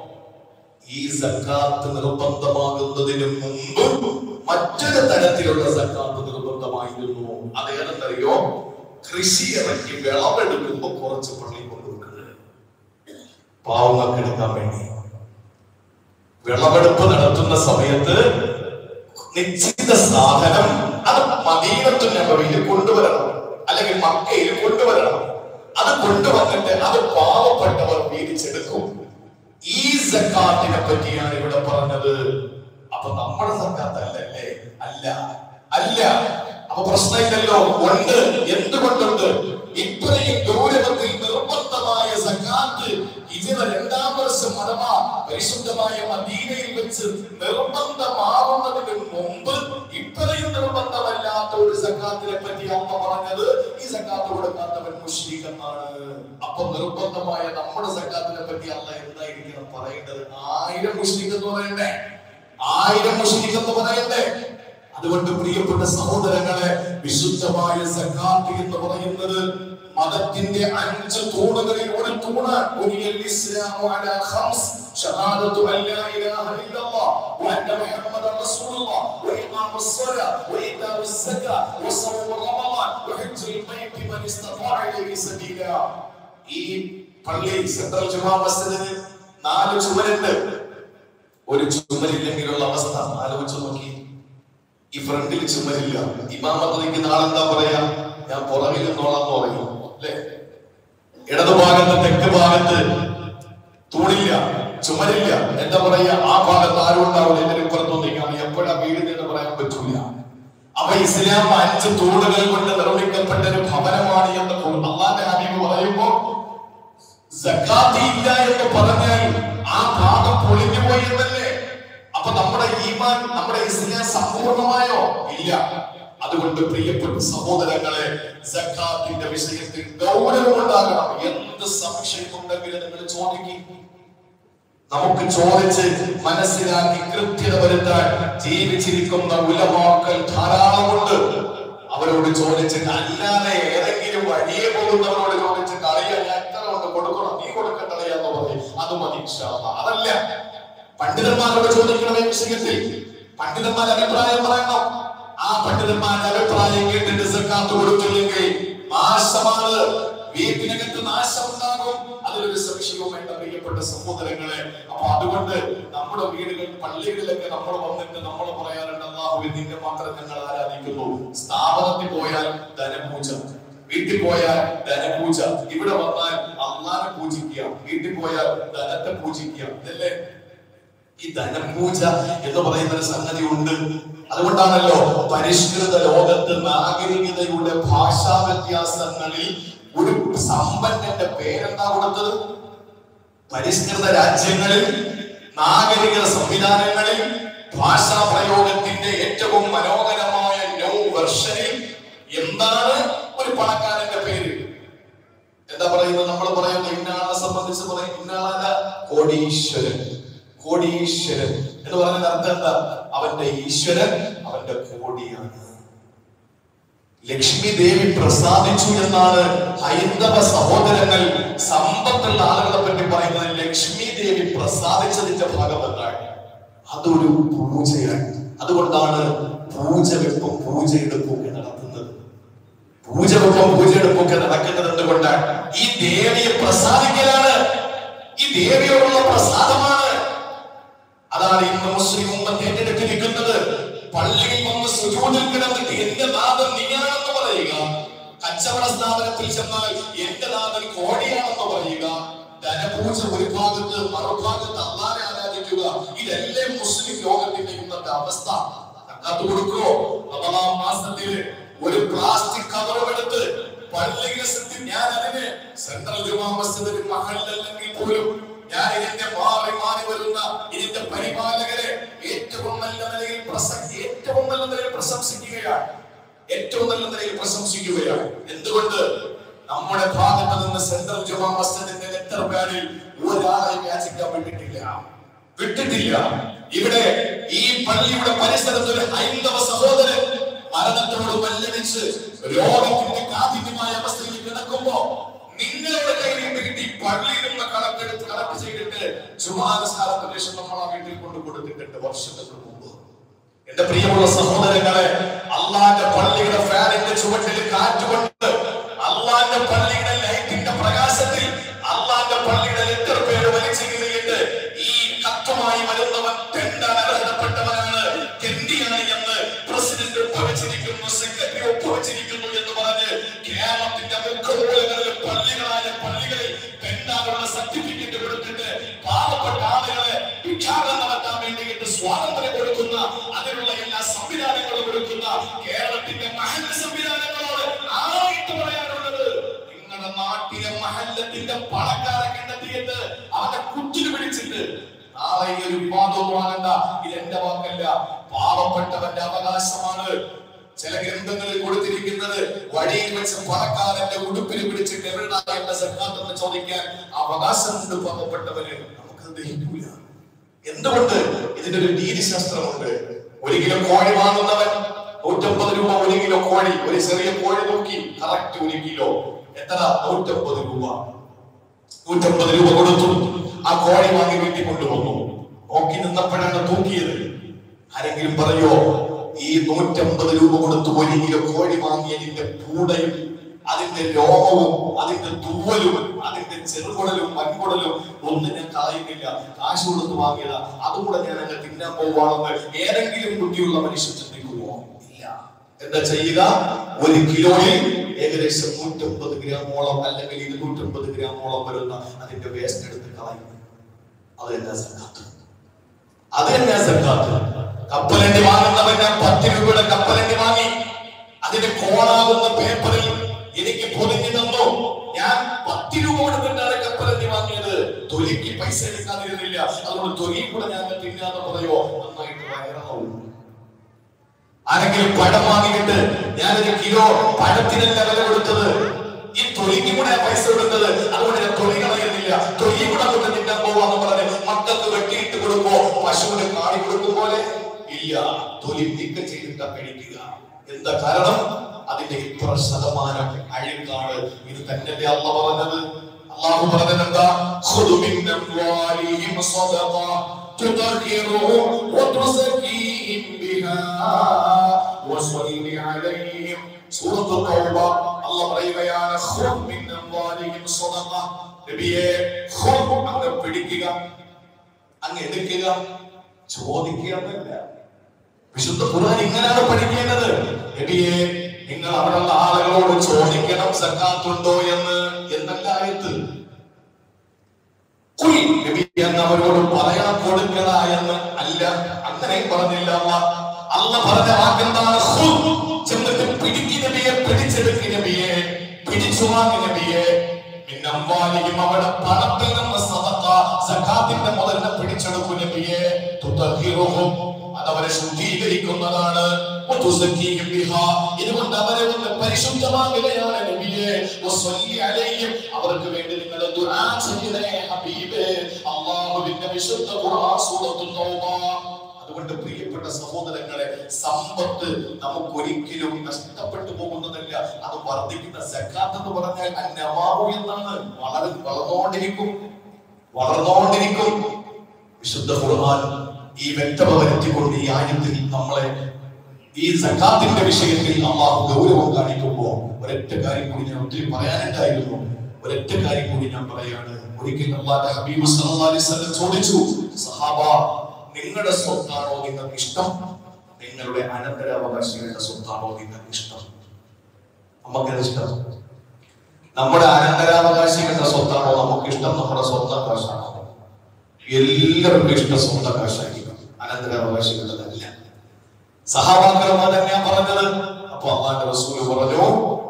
ഈ സക്കാത്ത് നിർബന്ധമാകുന്നതിന് മുമ്പ് മറ്റൊരു തരത്തിലുള്ള സക്കാത്ത് നിർബന്ധമായിരുന്നു അതേതെന്നറിയോ കൃഷി ഇറക്കി വിളവെടുക്കുമ്പോ കുറച്ച് പള്ളി കൊണ്ടുവെക്കുന്നത് പാവങ്ങൾക്ക് എടുക്കാൻ വേണ്ടി വിളവെടുപ്പ് നടത്തുന്ന സമയത്ത് നിശ്ചിത സാധനം അത് മദീനത്തു നബവിയിൽ കൊണ്ടുവരണം അല്ലെങ്കിൽ മക്കയിൽ കൊണ്ടുവരണം അത് കൊണ്ടുവന്നിട്ട് അത് പാവപ്പെട്ടവർ വീതിച്ചെടുക്കും ഈ സക്കാത്തിനെ പറ്റിയാണ് ഇവിടെ പറഞ്ഞത് അപ്പൊ നമ്മുടെ സക്കാത്ത് അല്ലല്ലേ അല്ല അല്ല അപ്പൊ പ്രശ്നമില്ലല്ലോ ഉണ്ട് എന്തുകൊണ്ടുണ്ട് ഇത്രയും ഗൗരവത്തിൽ നിർബന്ധമായ സക്കാത്ത് ഇതിന് രണ്ടാം വർഷം അഥവാ പരിശുദ്ധമായ മദീനയിൽ വെച്ച് നിർബന്ധമാവുന്നതിന് മുമ്പ് ഇത്രയും നിർബന്ധമല്ലാത്ത ഒരു സക്കാത്തിനെ പറ്റി അമ്മ പറഞ്ഞത് ഈ സക്കാത്ത് കൊടുക്കാത്തവൻ മുഷ്രീഖ് എന്നാണ് അപ്പൊ നിർബന്ധമായ നമ്മുടെ സക്കാത്തിനെ പറ്റി അല്ല എന്തായിരിക്കണം പറയേണ്ടത് ആയിരം മുഷ്രീഖ് എന്ന് പറയണ്ടേ ആയിരം മുഷ്രീഖ് എന്ന് പറയണ്ടേ അതുകൊണ്ട് പ്രിയപ്പെട്ട സഹോദരങ്ങളെ വിശുദ്ധമായ സക്കാത്ത് എന്ന് പറയുന്നത് മതത്തിന്റെ അഞ്ച് തൂണുകളിൽ ഒരു തൂണ് ബുനിയൽ ഇസ്ലാമു അലാ ഖംസ് ഷഹാദത്തു അൻ ലാ ഇലാഹ ഇല്ലല്ലാഹ് വഅന്ന മുഹമ്മദൻ റസൂലുള്ളാഹ് വഇഖാമു الصلاة وإيتاء الزكاة وصوم رمضان وحج البيت من استطاع إليه سبيلا ഈ പള്ളി സെൻട്രൽ ജുമാ മസ്ജിദിന് നാല് ചുമരുണ്ട് ഒരു ചുമരില്ലെങ്കിലുള്ള അവസ്ഥ ആലോചിച്ച് നോക്കി ഈ ഫ്രണ്ടിൽ ചുമരില്ല ഇമാമത്ത് നിൽക്കുന്ന ആളെന്താ പറയാ ഞാൻ പുറകിൽ നിന്നോളാന്ന് പറയും അല്ലേ ഇടതുഭാഗത്ത് തെക്ക് ഭാഗത്ത് തൂണില്ല ചുമരില്ല എന്താ പറയാ ആ ഭാഗത്ത് ആരും ഉണ്ടാവില്ല ഇതിന് ഇപ്പുറത്തൊന്നും നിൽക്കാൻ എപ്പോഴാ വീഴുന്നതെന്ന് പറയാൻ പറ്റൂല അപ്പൊ ഇസ്ലാം അഞ്ച് തൂണുകൾ കൊണ്ട് നിർമ്മിക്കപ്പെട്ട ഒരു ഭവനമാണ് എന്ന് അള്ളാന്റെ ഹബീബ് പറയുമ്പോ സക്കാത്ത് ഇല്ല എന്ന് പറഞ്ഞാൽ ആ ഭാഗം പൊളിഞ്ഞു പോയി എന്നല്ലേ അപ്പൊ നമ്മുടെ ഈമാൻ നമ്മുടെ ഇസ്ലാം സമ്പൂർണമായോ ഇല്ല അതുകൊണ്ട് പ്രിയപ്പെട്ട സഹോദരങ്ങളെ സക്കാത്തിന്റെ വിഷയത്തിൽ ഗൗരവമുണ്ടാകണം എന്ത് സംശയമുണ്ടെങ്കിലും നിങ്ങൾ ചോദിക്കും നമുക്ക് ചോദിച്ച് മനസ്സിലാക്കി കൃത്യത വരുത്താൻ ജീവിച്ചിരിക്കുന്ന ഉലമാക്കൾ ധാരാളമുണ്ട് അവരോട് ചോദിച്ചിട്ട് അല്ലാതെ ഏതെങ്കിലും വഴിയെ പോകുന്നവരോട് ചോദിച്ചിട്ട് അറിയാ ഞാൻ എത്ര കൊണ്ട് കൊടുക്കണം നീ കൊടുക്കണ്ടറിയാന്ന് പറയും അത് മതി ഇൻഷാ അല്ലാ. അതല്ല പണ്ഡിതന്മാരോട് ചോദിക്കണം ഈ വിഷയത്തിൽ പണ്ഡിതന്മാർ അഭിപ്രായം പറയണം ആ പണ്ഡിതന്മാരുടെ അഭിപ്രായം കേട്ടിട്ട് സക്കാത്ത് കൊടുത്തില്ലെങ്കിൽ നാശമാണ് വീട്ടിനകത്ത് നാശമുണ്ടാകും അതിലൊരു സംശയവും വേണ്ട പ്രിയപ്പെട്ട സഹോദരങ്ങളെ അപ്പൊ അതുകൊണ്ട് നമ്മുടെ വീടുകൾ പള്ളികളിലൊക്കെ നമ്മൾ വന്നിട്ട് നമ്മൾ പറയാറുണ്ട് അള്ളാഹുവെ നിന്നെ മാത്രം ഞങ്ങൾ ആരാധിക്കുന്നു സ്ഥാപനത്തിൽ പോയാൽ ധനപൂജ വീട്ടിൽ പോയാൽ ധനപൂജ ഇവിടെ വന്നാൽ അള്ളാനെ പൂജിക്കുക വീട്ടിൽ പോയാൽ ധനത്തെ പൂജിക്കുക ഇതല്ലേ ഈ ധനപൂജ എന്ന് പറയുന്ന ഒരു സംഗതി ഉണ്ട് അതുകൊണ്ടാണല്ലോ പരിഷ്കൃത ലോകത്ത് നാഗരികതയുടെ ഭാഷാ വ്യത്യാസങ്ങളിൽ ഒരു സമ്പന്നന്റെ പേരെന്താ കൊടുത്തത് പരിഷ്കൃത രാജ്യങ്ങളിൽ നാഗരിക സംവിധാനങ്ങളിൽ ഭാഷാ പ്രയോഗത്തിന്റെ ഏറ്റവും മനോഹരമായ ന്യൂ വെർഷനിൽ എന്താണ് ഒരു പണക്കാരന്റെ പേര് എന്താ പറയുന്നത് നമ്മൾ പറയുന്നത് ഇന്നാളെ സംബന്ധിച്ച് പറയും ഇന്നാളല്ല കോടീശ്വരൻ കോടീശ്വരൻ എന്ന് പറഞ്ഞ അർത്ഥം എന്താ അവന്റെ ഈശ്വരൻ അവന്റെ കോടിയാണ് ലക്ഷ്മി ദേവി പ്രസാദിച്ചു എന്നാണ് ഹൈന്ദവ സഹോദരങ്ങൾ സമ്പത്തുള്ള ആളുകളെ പറ്റി പറയുന്നത് ലക്ഷ്മി ദേവി പ്രസാദിച്ചതിന്റെ ഭാഗം എന്താണ് അതൊരു പൂജയാണ് അതുകൊണ്ടാണ് പൂജ വെപ്പും പൂജയെടുപ്പും ഒക്കെ നടത്തുന്നത് പൂജ വെപ്പും പൂജയെടുപ്പും ഒക്കെ നടക്കുന്നത് എന്തുകൊണ്ടാണ് ഈ ദേവിയെ പ്രസാദിക്കലാണ് ഈ ദേവിയോടുള്ള പ്രസാദമാണ് അതാണ് ഇന്ന് മുസ്ലിം ഉമ്മത്ത് ഏറ്റെടുത്തിരിക്കുന്നത് പള്ളിയിൽ വന്ന് സുജൂദിൽ കിടന്നിട്ട് എന്റെ നാഥൻ നീയാണെന്ന് പറയുക കച്ചവട സ്ഥാപനത്തിൽ ചെന്നാൽ എന്റെ നാഥൻ കോടിയാണെന്ന് പറയുക ധനപൂജ ഒരു ഭാഗത്ത് മറുഭാഗത്ത് അള്ളാനെ ആരാധിക്കുക ഇതല്ലേ മുസ്ലിം ലോകത്തിന്റെ ഇന്നത്തെ അവസ്ഥ അത് കൊടുക്കുവോ റമദാൻ മാസത്തില് ഒരു പ്ലാസ്റ്റിക് കവറും എടുത്ത് പള്ളിയിൽ സെത്തി ഞാൻ അതിന് സെൻട്രൽ ജുമാ മസ്ജിദിൽ മഹല്ലല്ലെങ്കിൽ പോലും ഞാൻ ഇതിന്റെ മാറി മാറി വരുന്ന ഇതിന്റെ പരിപാലകരെ ഏറ്റവും നല്ല നിലയിൽ പ്രസ- ഏറ്റവും നല്ല നിലയിൽ പ്രശംസിക്കുകയാണ് ഏറ്റവും നല്ല നിലയിൽ പ്രശംസിക്കുകയാണ് എന്തുകൊണ്ട് നമ്മുടെ ഭാഗത്ത് നിന്ന് സെൻട്രൽ ജുമാ മസ്ജിദിന്റെ ലെറ്റർ പാഡിൽ ഒരാളെ യാചിക്കാൻ വിട്ടിട്ടില്ല വിട്ടിട്ടില്ല ഇവിടെ ഈ പള്ളിയുടെ പരിസരത്ത് ഒരു ഹൈന്ദവ സഹോദരൻ മരണത്തോട് മല്ലടിച്ച് രോഗത്തിന്റെ കാഠിന്യമായ അവസ്ഥയിൽ കിടക്കുമ്പോ നിങ്ങളുടെ കയ്യിൽ കിട്ടി പള്ളിയിൽ നിന്ന് കണക്കെടുത്ത് കണക്ക് ചെയ്തിട്ട് ചുമാനസ്കാരത്തിന് ശേഷം നമ്മൾ ആ വീട്ടിൽ കൊണ്ട് കൊടുത്തിട്ടുണ്ട് വർഷങ്ങൾക്ക് മുമ്പ് എന്റെ പ്രിയമുള്ള സഹോദരങ്ങളെ അള്ളാന്റെ പള്ളിയുടെ ഫാനിന്റെ ചുവട്ടിൽ കാറ്റുകൊണ്ട് അള്ളാന്റെ പള്ളിയുടെ ലൈറ്റിന്റെ പ്രകാശത്തിൽ അള്ളാന്റെ പള്ളിയുടെ ലെറ്റർ പേര് വലിച്ചു കീറിയിട്ട് ഈ കത്തുമായി വരുന്നവൻ തെണ്ടാൻ അർഹതപ്പെട്ടവനാണ് തെണ്ടിയാണ് എന്ന് പ്രസിഡന്റ് ഒപ്പുവെച്ചിരിക്കുന്നു സെക്രട്ടറി ഒപ്പുവെച്ചിരിക്കുന്നു എന്ന് പറഞ്ഞ് കേരളത്തിന്റെ മുഖമൂലകളിൽ പള്ളികളായ പള്ളികളിൽ തെണ്ടാനുള്ള സർട്ടിഫിക്കറ്റ് കൊടുത്തിട്ട് പാവപ്പെട്ട ആളുകളെ ഭിക്ഷാടനം നടത്താൻ വേണ്ടിയിട്ട് സ്വാതന്ത്ര്യം കൊടുക്കുന്ന അതിനുള്ള എല്ലാ സംവിധാനങ്ങളും കൊടുക്കുന്ന കേരളത്തിന്റെ മഹല്ല സംവിധാനങ്ങളോട് ആയിട്ട് പറയാനുള്ളത് നിങ്ങളുടെ നാട്ടിലെ മഹല്ലത്തിന്റെ പണക്കാരെ കണ്ടെത്തിയിട്ട് അവന്റെ കുറ്റിന് പിടിച്ചിട്ട് നാളെ ഈ ഒരു വിവാദവും ആകണ്ട ഇത് എന്റെ വാക്കല്ല പാവപ്പെട്ടവന്റെ അവകാശമാണ് ചില ഗ്രന്ഥങ്ങളിൽ കൊടുത്തിരിക്കുന്നത് വഴിയിൽ വെച്ച് പണക്കാരന്റെ ഉടുപ്പിന് പിടിച്ചിട്ട് എവിടെയാണ് എന്റെ സക്കാത്തെന്ന് ചോദിക്കാൻ അവകാശമുണ്ട് പാവപ്പെട്ടവന് നമുക്കത് ദഹിക്കൂല എന്തുകൊണ്ട് ഇതിന്റെ ഒരു രീതിശാസ്ത്രമുണ്ട് ഒരു കിലോ കോഴി വാങ്ങുന്നവൻ നൂറ്റമ്പത് രൂപ ഒരു കിലോ കോഴി ഒരു ചെറിയ കോഴി നോക്കി കറക്റ്റ് ഒരു കിലോ എത്ര നൂറ്റമ്പത് രൂപ നൂറ്റമ്പത് രൂപ കൊടുത്തു ആ കോഴി വാങ്ങി വീട്ടിൽ കൊണ്ടുവന്നു നോക്കി നിന്നപ്പോഴാണ് തൂക്കിയത് ആരെങ്കിലും പറയോ ഈ നൂറ്റമ്പത് രൂപ കൊടുത്ത് ഒരു കിലോ കോഴി വാങ്ങിയതിന്റെ പൂടയും അതിന്റെ രോമവും അതിന്റെ തൂവലും അതിന്റെ ചെറുകുടലും വൻകുടലും ഒന്നും ഞാൻ കളയുന്നില്ല കാശ് കൊടുത്ത് വാങ്ങിയതാ അതുകൂടെ ഞാൻ അങ്ങ് തിന്നാൻ പോവാണെന്ന് ഏതെങ്കിലും ബുദ്ധിയുള്ള മനുഷ്യൻ ചിന്തിക്കുമോ ഇല്ല എന്താ ചെയ്യുക ഒരു കിലോയിൽ ഏകദേശം നൂറ്റമ്പത് ഗ്രാമോളം അല്ലെങ്കിൽ ഇരുന്നൂറ്റമ്പത് ഗ്രാമോളം വരുന്ന അതിന്റെ വേസ്റ്റ് എടുത്ത് കളയും അത് എന്നാ സക്കാത്ത് അത് എന്നാ സക്കാത്ത് കപ്പലണ്ടി വാങ്ങുന്നവൻ ഞാൻ പത്ത് രൂപയുടെ കപ്പലണ്ടി വാങ്ങി അതിന്റെ കോണാകുന്ന പേപ്പറിൽ എനിക്ക് പൊതിഞ്ഞു തന്നു ഞാൻ പത്ത് രൂപ കൊടുത്തിട്ടാണ് കപ്പലണ്ടി വാങ്ങിയത് തൊലിക്ക് പൈസ എടുക്കാതിരുന്നില്ല അതുകൊണ്ട് തൊലിയും കൂടെ ഞാൻ തിന്നാന്ന് പറയോ നന്നായിട്ട് വയറാവും ആരെങ്കിലും പഴം വാങ്ങിയിട്ട് ഞാനൊരു കിലോ പഴത്തിനല്ല വില കൊടുത്തത് ഈ തൊലിക്ക് കൂടെ പൈസ കൊടുത്തത് അതുകൊണ്ട് ഞാൻ തൊലി കളയുന്നില്ല തൊലി കൂടെ കൊണ്ട് തിന്നാൻ പോവാന്ന് പറഞ്ഞ് മക്കൾക്ക് വെട്ടിയിട്ട് കൊടുക്കോ പശുവിന് കാടി കൊടുക്കും പോലെ ഇല്ല തൊലി നീക്കം ചെയ്തിട്ടാ കഴിക്കുക എന്താ കാരണം അതിന്റെ ഇത്ര ശതമാനം അഴുക്കാണ് ഇത് തന്നെയല്ലേ അല്ല പറഞ്ഞത് അള്ളാഹു പറഞ്ഞത് എന്താ ഖുദു മിൻ അംവാലിഹിം സദഖ തുതഹിറുഹും വതുസക്കീഹിം ബിഹാ വസല്ലി അലൈഹിം സൂറത്ത് തൗബ അല്ലാഹ് പറയുകയാണ് ഖുദ് മിൻ അംവാലിഹിം സദഖ നബിയെ ഖുദ് അങ്ങ് പിടിക്കുക അങ്ങ് എടുക്കുക ചോദിക്കുക എന്നല്ല വിശുദ്ധ ഖുർആൻ ഇങ്ങനെയാണ് പഠിക്കേണ്ടത് നബിയെ നിങ്ങൾ അവിടെയുള്ള ആളുകളോട് ചോദിക്കണം സക്കാത്തുണ്ടോ എന്ന് എന്നല്ല ആയത്ത് കുൽ നബി എന്ന് അവരോട് പറയാൻ കൊടുക്കണ എന്ന് അല്ല അങ്ങനെ പറഞ്ഞില്ല അല്ല അല്ല പറഞ്ഞ വാക്കെന്താണ് ഖുദ്. ചെന്നിട്ട് പിടിക്ക് നബിയെ പിടിച്ചെടുക്ക് നബിയെ പിടിച്ചു വാങ്ങി നബിയെ മിന്നംവാലിയും അവിടെ പണത്തിൽ നിന്ന് സദഖ സക്കാത്തിന്റെ മുതലിനെ പിടിച്ചെടുക്കു നബിയെ തുതഹിറുഹും അതവരെ ശുദ്ധീകരിക്കുന്നതാണ് വതുസക്കീഹിം ബിഹാ. ഇതുകൊണ്ട് അവരെ ഒന്ന് പരിശുദ്ധമാകുകയാണ് നബിയെ വസ്വല്ലി അലൈഹിം. അവർക്ക് വേണ്ടി നിങ്ങൾ ദുആ ചെയ്യണേ ഹബീബേ അല്ലാഹുവിന്റെ വിശുദ്ധ ഖുർആൻ സൂറത്തുൽ തൗബ അതുകൊണ്ട് പ്രിയപ്പെട്ട സഹോദരങ്ങളെ സമ്പത്ത് നമുക്ക് ഒരിക്കലും നഷ്ടപ്പെട്ടു പോകുന്നതല്ല അത് വർദ്ധിക്കുന്ന സക്കാത്ത് എന്ന് പറഞ്ഞാൽ അന്നമാവു എന്നാണ് വളരെ വളർന്നുകൊണ്ടിരിക്കും വളർന്നുകൊണ്ടിരിക്കും വിശുദ്ധ ഖുർആൻ ഈ വ്യക്തത വരുത്തിക്കൊണ്ട് ഈ ആയത്തിൽ നമ്മളെ ഈ സക്കാത്തിന്റെ വിഷയത്തിൽ അള്ളാഹു ഗൗരവം കാണിക്കുമ്പോൾ ഒരൊറ്റ കാര്യം കൂടി ഞാൻ ഒത്തിരി പറയാനുണ്ടായിരുന്നു ഒരൊറ്റ കാര്യം കൂടി ഞാൻ പറയാണ് ഒരിക്കൽ അള്ളാഹുന്റെ ഹബീബ് സല്ലല്ലാഹു അലൈഹി വസല്ലം ചോദിച്ചു സഹാബ നിങ്ങളുടെ സ്വത്താണോ നിങ്ങൾക്ക് ഇഷ്ടം നിങ്ങളുടെ അനന്തരാവകാശികളുടെ സ്വത്താണോ നിങ്ങൾക്ക് ഇഷ്ടം നമുക്കത് ഇഷ്ടം നമ്മുടെ അനന്തരാവകാശികളുടെ സ്വത്താണോ നമുക്ക് ഇഷ്ടം നമ്മുടെ സ്വന്തം കാശാണോ എല്ലാവർക്കും ഇഷ്ടം സ്വന്തം കാശായിരിക്കും അനന്തരാവകാശികളുടേതല്ല സഹാബാക്കളമാ തന്നെയാ പറഞ്ഞത് അപ്പൊ അള്ളാന്റെ റസൂല് പറഞ്ഞു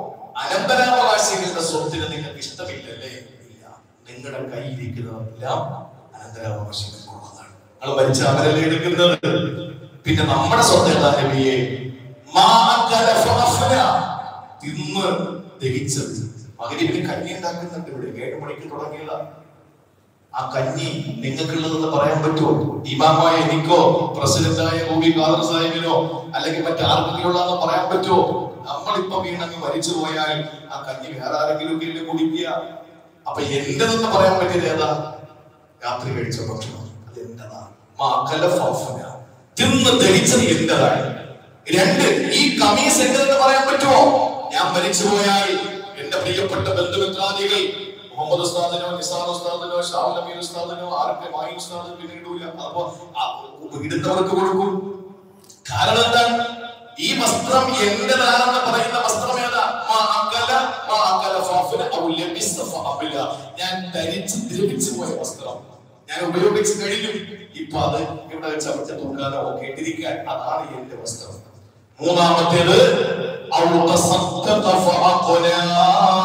അനന്തരാവകാശികളുടെ സ്വത്തിന് നിങ്ങൾക്ക് ഇഷ്ടമില്ലല്ലേ ഇല്ല നിങ്ങളുടെ കയ്യിരിക്കുന്നതെല്ലാം അനന്തരാവകാശികൾക്കുള്ളതാണ് നിങ്ങൾ മരിച്ച അവരല്ലേ എടുക്കുന്നത് പിന്നെ നമ്മുടെ സ്വത്ത് എന്താ നബിയെ മാ അക്കല ഫഅഫ്ന. തിന്ന് ദഹിച്ചത് മകരിവിന് കഞ്ഞി ഉണ്ടാക്കുന്നുണ്ട് ഇവിടെ ഏഴ് മണിക്ക് തുടങ്ങിയതാ ആ കഞ്ഞി നിങ്ങൾക്കുള്ളതെന്ന് പറയാൻ പറ്റുമോ ഇമാമായ എനിക്കോ പ്രസിഡന്റായ ഗോപി ഖാദർ സാഹിബിനോ അല്ലെങ്കിൽ മറ്റാർക്കെങ്കിലും ഉള്ളതെന്ന് പറയാൻ പറ്റുമോ നമ്മളിപ്പോ വീണങ്ങ് മരിച്ചു പോയാൽ ആ കഞ്ഞി വേറെ ആരെങ്കിലും ഒക്കെ അല്ലേ കുടിക്കുക അപ്പൊ എന്റെതെന്ന് പറയാൻ പറ്റിയത് ഏതാ രാത്രി കഴിച്ച ഭക്ഷണം അത് എന്റേതാണ് മാക്കല ഫാഫന. തിന്ന് ധരിച്ചത് എന്റേതാണ് രണ്ട് ഈ കമീസ് എന്റേതെന്ന് പറയാൻ പറ്റുമോ ഞാൻ മരിച്ചു പോയാൽ എന്റെ പ്രിയപ്പെട്ട ബന്ധുമിത്രാദികൾ മുഹമ്മദ് ഉസ്താദിനോ നിസാർ ഉസ്താദിനോ ഷാഹുൽ അമീർ ഉസ്താദിനോ ആർക്ക് മായി ഉസ്താദ് പിന്നെ ഇടൂല അപ്പൊ ആ ഇടുന്നവർക്ക് കൊടുക്കും കാരണം എന്താണ് ഈ വസ്ത്രം എന്റേതാണെന്ന് പറയുന്ന വസ്ത്രം ഏതാ മാ അക്കല, മാ അക്കല ഫാഫില ഔ ലബിസ ഫഅബില. ഞാൻ ധരിച്ച് ദ്രവിച്ചു പോയ വസ്ത്രം ഞാൻ ഉപയോഗിച്ച് കഴിഞ്ഞു ഇപ്പൊ അത് ഇവിടെ വെച്ച് അവിടെ തൂക്കാനോ ഒക്കെ ഇട്ടിരിക്കാൻ അതാണ് എന്റെ വസ്ത്രം മൂന്നാമത്തേത് ഔ തസദ്ദഖ ഫഅഖ്ലാ.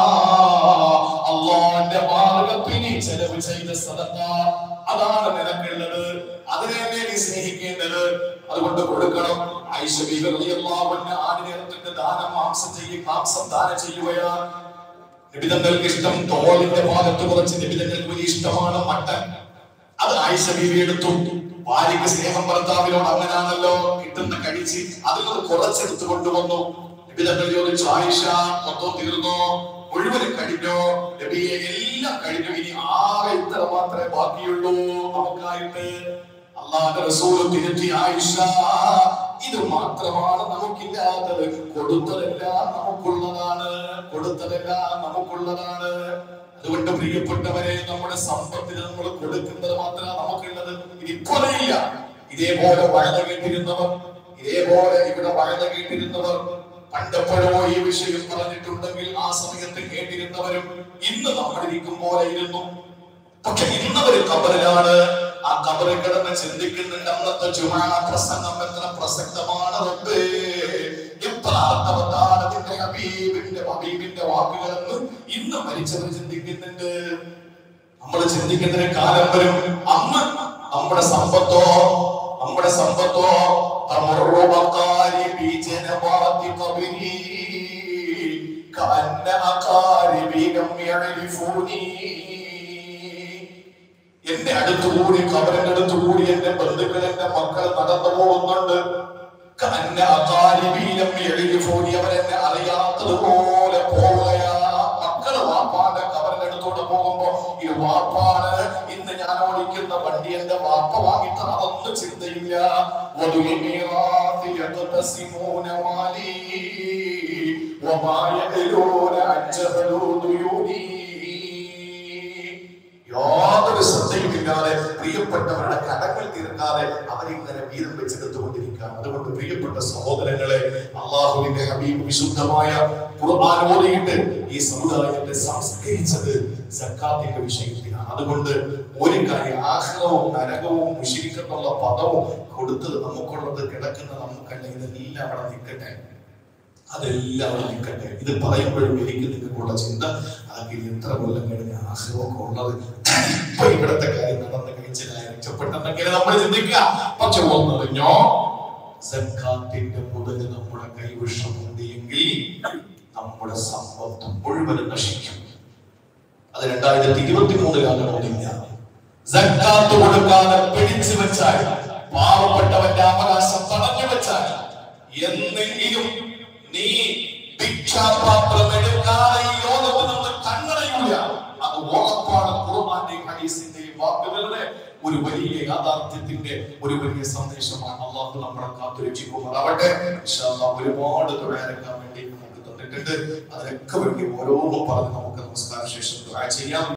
അള്ളാന്റെ മാർഗത്തിൽ ചെലവ് ചെയ്ത സദഖ അതാണ് നിനക്കുള്ളത് അതിനെ തന്നെ നീ സ്നേഹിക്കേണ്ടത് അതുകൊണ്ട് കൊടുക്കണം ആയിഷ ബീബി റളിയല്ലാഹു അൻഹ ആടിനെ ഇറച്ചിട്ട് ദാനം മാംസം ചെയ്യും മാംസം ദാനം ചെയ്യുകയാണ് നിബിതങ്ങൾക്ക് ഇഷ്ടം തോളിന്റെ ഭാഗത്ത് കുറച്ച് നിബിതങ്ങൾക്ക് വലിയ ഇഷ്ടമാണ് മട്ടൻ അത് ആയിഷ ബീവി എടുത്തു ഭാര്യക്ക് സ്നേഹം ഭർത്താവിനോട് അങ്ങനാണല്ലോ കിട്ടുന്ന കഴിച്ച് അതിൽ നിന്ന് കുറച്ചെടുത്ത് കൊണ്ടുവന്നു നിബിതങ്ങൾ ചോദിച്ചു ആയിഷ മൊത്തം തീർന്നോ മുഴുവനും കഴിഞ്ഞോ നബിയെ എല്ലാം കഴിഞ്ഞു ഇനി ആകെ ഇത്ര മാത്രമേ ബാക്കിയുള്ളൂ നമുക്കായിട്ട് അള്ളാഹുന്റെ റസൂൽ തിരുത്തി ആയിഷ ഇത് മാത്രമാണ് നമുക്കില്ലാത്തത് കൊടുത്തതെല്ലാം നമുക്കുള്ളതാണ് കൊടുത്തതെല്ലാം നമുക്കുള്ളതാണ് അതുകൊണ്ട് പ്രിയപ്പെട്ടവരെ നമ്മുടെ സമ്പത്തിന് നമ്മൾ കൊടുക്കുന്നത് മാത്രമാണ് നമുക്കുള്ളത് ഇതിപ്പോലെയില്ല ഇതേപോലെ വഴുത കേട്ടിരുന്നവർ ഇതേപോലെ ഇവിടെ വഴുത കേട്ടിരുന്നവർ പണ്ടെപ്പോഴോ ഈ വിഷയം പറഞ്ഞിട്ടുണ്ടെങ്കിൽ ആ സമയത്ത് കേട്ടിരുന്നവരും ഇന്ന് നമ്മൾ ഇരിക്കും പോലെ ഇരുന്നു പക്ഷെ ഇന്നവര് കബറിലാണ് ആ കബറിൽ കിടന്ന് ചിന്തിക്കുന്നുണ്ട് അന്നത്തെ ചുമാ പ്രസംഗം എത്ര പ്രസക്തമാണ് റബ്ബേ എത്ര അർത്ഥവത്താണ് അതിന്റെ ഹബീബിന്റെ ഹബീബിന്റെ വാക്കുകളെന്ന് ഇന്ന് മരിച്ചവർ ചിന്തിക്കുന്നുണ്ട് നമ്മൾ ചിന്തിക്കുന്നതിന് കാലം വരും അന്ന് നമ്മുടെ സമ്പത്തോ നമ്മുടെ സമ്പത്തോ തമറുവക്കാരി ബീജനവാതി കബരി كأن أقاربي لم يعرفوني എന്റെ അടുത്തുകൂടി കബറിന്റെ അടുത്തുകൂടി എന്റെ ബന്ധുക്കൾ എന്റെ മക്കൾ നടന്നു പോകുന്നുണ്ട് കന്ന അകാലിബീലം എഴുതിഫോനി അവരെന്നെ അറിയാത്തതുപോലെ പോവുകയാ മക്കള് വാപ്പാന്റെ കബറിന്റെ അടുത്തോട്ട് പോകുമ്പോ ഈ വാപ്പാണ് ഇന്ന് ഞാൻ ഓടിക്കുന്ന വണ്ടി എന്റെ വാപ്പ വാങ്ങിത്ത അതൊന്നും ചിന്തയില്ല വധുവിമീറാത്തി യഖ്തസിമൂന മാലി വമാ യഖലൂന അജ്ഹലൂ ദുയൂനി യാതൊരു ശ്രദ്ധയുമില്ലാതെ പ്രിയപ്പെട്ടവരുടെ കടങ്ങൾ തീർക്കാതെ അവരിങ്ങനെ വീതം വെച്ചെടുത്തുകൊണ്ടിരിക്കുകയാണ് അതുകൊണ്ട് പ്രിയപ്പെട്ട സഹോദരങ്ങളെ അള്ളാഹുവിന്റെ ഹബീബ് വിശുദ്ധമായ ഖുർആൻ ഓതിയിട്ട് ഈ സമുദായത്തെ സംസ്കരിച്ചത് സക്കാത്തിന്റെ വിഷയത്തിലാണ് അതുകൊണ്ട് ഒരു കാര്യം ആഹ്ലവും നരകവും മുഷിരിക്കെന്നുള്ള പദവും കൊടുത്തത് നമുക്കുള്ളത് കിടക്കുന്ന നമുക്കല്ല ഇതെല്ലാം അവിടെ നിൽക്കട്ടെ അതെല്ലാം അവിടെ നിൽക്കട്ടെ ഇത് പറയുമ്പോഴും എനിക്ക് നിങ്ങൾക്കുള്ള ചിന്ത അതൊക്കെ ഇനി എത്ര കൊല്ലം കഴിഞ്ഞ ആഗ്രഹമൊക്കെ ഉള്ളത് ഇപ്പൊ ഇവിടത്തെ കാര്യം നടന്ന് കഴിച്ചതായി രക്ഷപ്പെട്ടെന്നെങ്കിൽ നമ്മൾ ചിന്തിക്കുക പക്ഷെ ഒന്നറിഞ്ഞോ സക്കാത്തിന്റെ മുതൽ നമ്മുടെ കൈവശമുണ്ട് എങ്കിൽ നമ്മുടെ സമ്പത്ത് മുഴുവനും നശിക്കും അത് രണ്ടായിരത്തി ഇരുപത്തി മൂന്നിലാകണമെന്നില്ല സക്കാത്ത് കൊടുക്കാതെ പിടിച്ചു വെച്ചാൽ പാവപ്പെട്ടവന്റെ അവകാശം തടഞ്ഞു വെച്ചാൽ എന്നെങ്കിലും നീ ഭിക്ഷാപാത്രം എടുക്കാതെ ഈ ലോകത്ത് നിന്ന് കണ്ണടയൂല അത് ഉറപ്പാണ് ഖുർആന്റെയും ഹദീസിന്റെയും വാക്കുകളുടെ ഒരു വലിയ യാഥാർത്ഥ്യത്തിന്റെ ഒരു വലിയ സന്ദേശമാണ് അള്ളാഹു നമ്മളെ കാത്തുരക്ഷിക്കുമാറാവട്ടെ ഇൻഷാ അല്ലാഹ് ഒരുപാട് തുടരാൻ വേണ്ടി നമുക്ക് തന്നിട്ടുണ്ട് അതിനൊക്കെ വേണ്ടി ഓരോന്നും പറഞ്ഞ് നമുക്ക് നമസ്കാര ശേഷം ദുആ ചെയ്യാം